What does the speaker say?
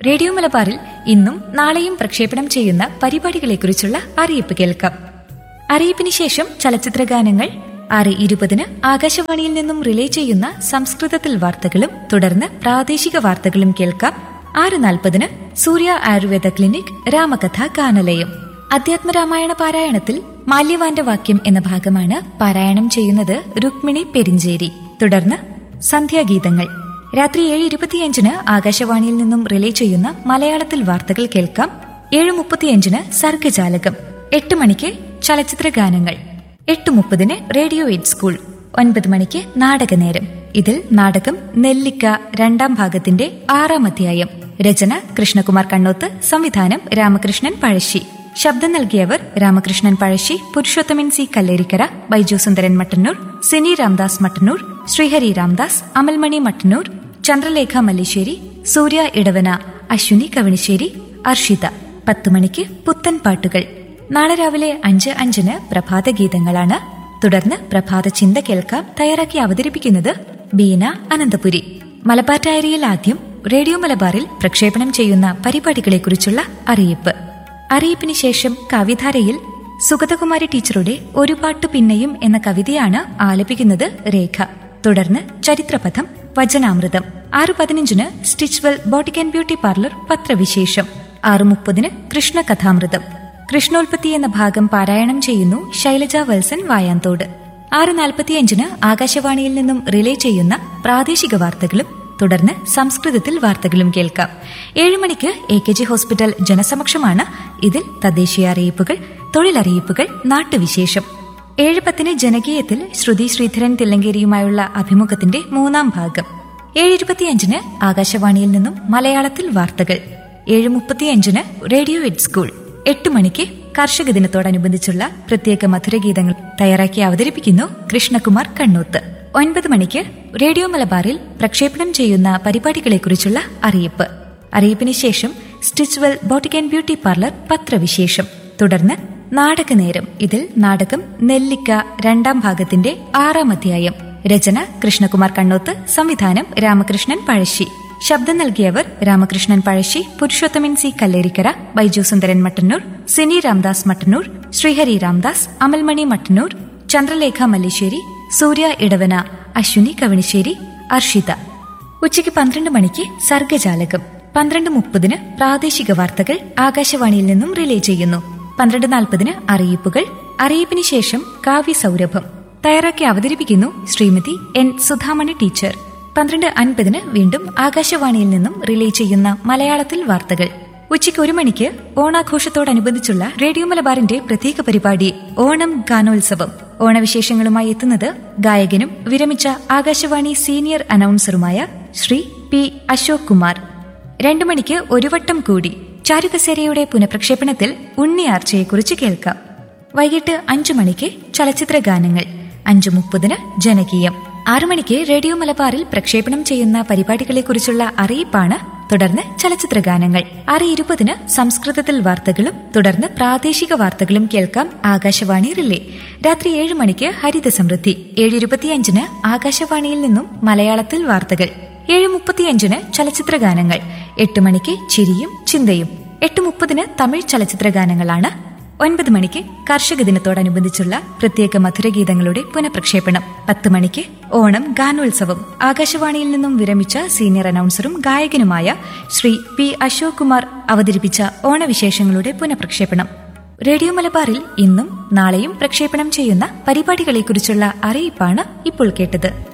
radio മലബാറിൽ ഇന്നും നാളെയും പ്രക്ഷേപണം ചെയ്യുന്ന പരിപാടികളെക്കുറിച്ചുള്ള അറിയിപ്പ് കേൾക്കാം അറിയിപ്പിന് ശേഷം ചലച്ചിത്ര ഗാനങ്ങൾ ആറ് ഇരുപതിന് ആകാശവാണിയിൽ നിന്നും റിലേ ചെയ്യുന്ന സംസ്കൃതത്തിൽ വാർത്തകളും തുടർന്ന് പ്രാദേശിക വാർത്തകളും കേൾക്കാം ആറ് നാൽപ്പതിന് സൂര്യ ആയുർവേദ ക്ലിനിക് രാമകഥ ഗാനലയം അധ്യാത്മരാമായണ പാരായണത്തിൽ മാല്യവാന്റെ വാക്യം എന്ന ഭാഗമാണ് പാരായണം ചെയ്യുന്നത് രുക്മിണി പെരിഞ്ചേരി തുടർന്ന് സന്ധ്യാഗീതങ്ങൾ രാത്രി ഏഴ് ഇരുപത്തിയഞ്ചിന് ആകാശവാണിയിൽ നിന്നും റിലേ ചെയ്യുന്ന മലയാളത്തിൽ വാർത്തകൾ കേൾക്കാം ഏഴ് മുപ്പത്തിയഞ്ചിന് സർഗജാലകം എട്ട് മണിക്ക് ചലച്ചിത്ര ഗാനങ്ങൾ എട്ട് മുപ്പതിന് റേഡിയോ എയ്ഡ് സ്കൂൾ ഒൻപത് മണിക്ക് നാടകനേരം ഇതിൽ നാടകം നെല്ലിക്ക രണ്ടാം ഭാഗത്തിന്റെ ആറാം അധ്യായം രചന കൃഷ്ണകുമാർ കണ്ണോത്ത് സംവിധാനം രാമകൃഷ്ണൻ പഴശ്ശി ശബ്ദം നൽകിയവർ രാമകൃഷ്ണൻ പഴശ്ശി പുരുഷോത്തമൻ സി കല്ലേരിക്കര ബൈജു സുന്ദരൻ മട്ടന്നൂർ സിനി രാംദാസ് മട്ടന്നൂർ ശ്രീഹരി രാംദാസ് അമൽമണി മട്ടന്നൂർ ചന്ദ്രലേഖ മല്ലിശ്ശേരി സൂര്യ ഇടവന അശ്വിനി കവണിശ്ശേരി അർഷിത പത്ത് മണിക്ക് പുത്തൻ പാട്ടുകൾ നാളെ രാവിലെ അഞ്ച് അഞ്ചിന് പ്രഭാത ഗീതങ്ങളാണ് തുടർന്ന് പ്രഭാത ചിന്ത കേൾക്കാം തയ്യാറാക്കി അവതരിപ്പിക്കുന്നത് ബീന അനന്തപുരി മലബാർ ഡയറിയിൽ ആദ്യം റേഡിയോ മലബാറിൽ പ്രക്ഷേപണം ചെയ്യുന്ന പരിപാടികളെക്കുറിച്ചുള്ള അറിയിപ്പ് അറിയിപ്പിന് ശേഷം കവിധാരയിൽ സുഗതകുമാരി ടീച്ചറുടെ ഒരു പാട്ട് പിന്നെയും എന്ന കവിതയാണ് ആലപിക്കുന്നത് രേഖ തുടർന്ന് ചരിത്രപഥം വചനാമൃതം ആറ് പതിനഞ്ചിന് Stitchwell boutique and beauty parlour പത്രവിശേഷം ആറ് മുപ്പതിന് കൃഷ്ണകഥാമൃതം കൃഷ്ണോൽപത്തി എന്ന ഭാഗം പാരായണം ചെയ്യുന്നു ശൈലജ വത്സൻ വായാന്തോട് ആറ് നാൽപ്പത്തിയഞ്ചിന് ആകാശവാണിയിൽ നിന്നും റിലേ ചെയ്യുന്ന പ്രാദേശിക വാർത്തകളും തുടർന്ന് സംസ്കൃതത്തിൽ വാർത്തകളും കേൾക്കാം ഏഴ് മണിക്ക് എ കെ ജി ഹോസ്പിറ്റൽ ജനസമക്ഷമാണ് ഇതിൽ തദ്ദേശീയ അറിയിപ്പുകൾ തൊഴിലറിയിപ്പുകൾ നാട്ടുവിശേഷം ഏഴ് പത്തിന് ജനകീയത്തിൽ ശ്രുതി ശ്രീധരൻ തില്ലങ്കേരിയുമായുള്ള അഭിമുഖത്തിന്റെ മൂന്നാം ഭാഗം ഏഴ് ഇരുപത്തിയഞ്ചിന് ആകാശവാണിയിൽ നിന്നും മലയാളത്തിൽ വാർത്തകൾ ഏഴ് മുപ്പത്തിയഞ്ചിന് റേഡിയോ എഡ് സ്കൂൾ എട്ട് മണിക്ക് കർഷക ദിനത്തോടനുബന്ധിച്ചുള്ള പ്രത്യേക മധുരഗീതങ്ങൾ തയ്യാറാക്കി അവതരിപ്പിക്കുന്നു കൃഷ്ണകുമാർ കണ്ണൂത്ത് ഒൻപത് മണിക്ക് റേഡിയോ മലബാറിൽ പ്രക്ഷേപണം ചെയ്യുന്ന പരിപാടികളെക്കുറിച്ചുള്ള അറിയിപ്പ് അറിയിപ്പിന് ശേഷം Stitchwell boutique and beauty parlour പത്രവിശേഷം തുടർന്ന് നാടകനേരം ഇതിൽ നാടകം നെല്ലിക്ക രണ്ടാം ഭാഗത്തിന്റെ ആറാം അധ്യായം രചന കൃഷ്ണകുമാർ കണ്ണോത്ത് സംവിധാനം രാമകൃഷ്ണൻ പഴശ്ശി ശബ്ദം നൽകിയവർ രാമകൃഷ്ണൻ പഴശ്ശി പുരുഷോത്തമൻ സി കല്ലേരിക്കര ബൈജു സുന്ദരൻ മട്ടന്നൂർ സിനി രാംദാസ് മട്ടന്നൂർ ശ്രീഹരി രാംദാസ് അമൽമണി മട്ടന്നൂർ ചന്ദ്രലേഖ മല്ലിശ്ശേരി സൂര്യ ഇടവന അശ്വിനി കവണിശ്ശേരി അർഷിത ഉച്ചയ്ക്ക് പന്ത്രണ്ട് മണിക്ക് സർഗജാലകം പന്ത്രണ്ട് മുപ്പതിന് പ്രാദേശിക വാർത്തകൾ ആകാശവാണിയിൽ നിന്നും റിലേ ചെയ്യുന്നു പന്ത്രണ്ട് നാൽപ്പതിന് അറിയിപ്പുകൾ അറിയിപ്പിന് ശേഷം കാവ്യ സൗരഭം തയ്യാറാക്കി അവതരിപ്പിക്കുന്നു ശ്രീമതി എൻ സുധാമണി ടീച്ചർ പന്ത്രണ്ട് അൻപതിന് വീണ്ടും ആകാശവാണിയിൽ നിന്നും റിലേ ചെയ്യുന്ന മലയാളത്തിൽ വാർത്തകൾ ഉച്ചയ്ക്ക് ഒരു മണിക്ക് ഓണാഘോഷത്തോടനുബന്ധിച്ചുള്ള റേഡിയോ മലബാറിന്റെ പ്രത്യേക പരിപാടി ഓണം ഗാനോത്സവം ഓണവിശേഷങ്ങളുമായി എത്തുന്നത് ഗായകനും വിരമിച്ച ആകാശവാണി സീനിയർ അനൗൺസറുമായ ശ്രീ പി അശോക് കുമാർ രണ്ടു മണിക്ക് ഒരു വട്ടം കൂടി ചാരുകസേരയുടെ പുനഃപ്രക്ഷേപണത്തിൽ ഉണ്ണിയാർച്ചയെക്കുറിച്ച് കേൾക്കാം വൈകിട്ട് അഞ്ചു മണിക്ക് ചലച്ചിത്ര ഗാനങ്ങൾ അഞ്ചു മുപ്പതിന് ജനകീയം ആറു മണിക്ക് റേഡിയോ മലബാറിൽ പ്രക്ഷേപണം ചെയ്യുന്ന പരിപാടികളെക്കുറിച്ചുള്ള അറിയിപ്പാണ് തുടർന്ന് ചലച്ചിത്ര ഗാനങ്ങൾ ആറ് ഇരുപതിന് സംസ്കൃതത്തിൽ വാർത്തകളും തുടർന്ന് പ്രാദേശിക വാർത്തകളും കേൾക്കാം ആകാശവാണി റിലേ രാത്രി ഏഴ് മണിക്ക് ഹരിത സമൃദ്ധി ഏഴ് ഇരുപത്തിയഞ്ചിന് ആകാശവാണിയിൽ നിന്നും മലയാളത്തിൽ വാർത്തകൾ ഏഴ് മുപ്പത്തിയഞ്ചിന് ചലച്ചിത്ര ഗാനങ്ങൾ എട്ട് മണിക്ക് ചിരിയും ചിന്തയും എട്ട് മുപ്പതിന് തമിഴ് ചലച്ചിത്ര ഗാനങ്ങളാണ് ഒൻപത് മണിക്ക് കർഷക ദിനത്തോടനുബന്ധിച്ചുള്ള പ്രത്യേക മധുരഗീതങ്ങളുടെ പുനഃപ്രക്ഷേപണം പത്ത് മണിക്ക് ഓണം ഗാനോത്സവം ആകാശവാണിയിൽ നിന്നും വിരമിച്ച സീനിയർ അനൗൺസറും ഗായകനുമായ ശ്രീ പി അശോക് കുമാർ അവതരിപ്പിച്ച ഓണവിശേഷങ്ങളുടെ പുനഃപ്രക്ഷേപണം റേഡിയോ മലബാറിൽ ഇന്നും നാളെയും പ്രക്ഷേപണം ചെയ്യുന്ന പരിപാടികളെക്കുറിച്ചുള്ള അറിയിപ്പാണ് ഇപ്പോൾ കേട്ടത്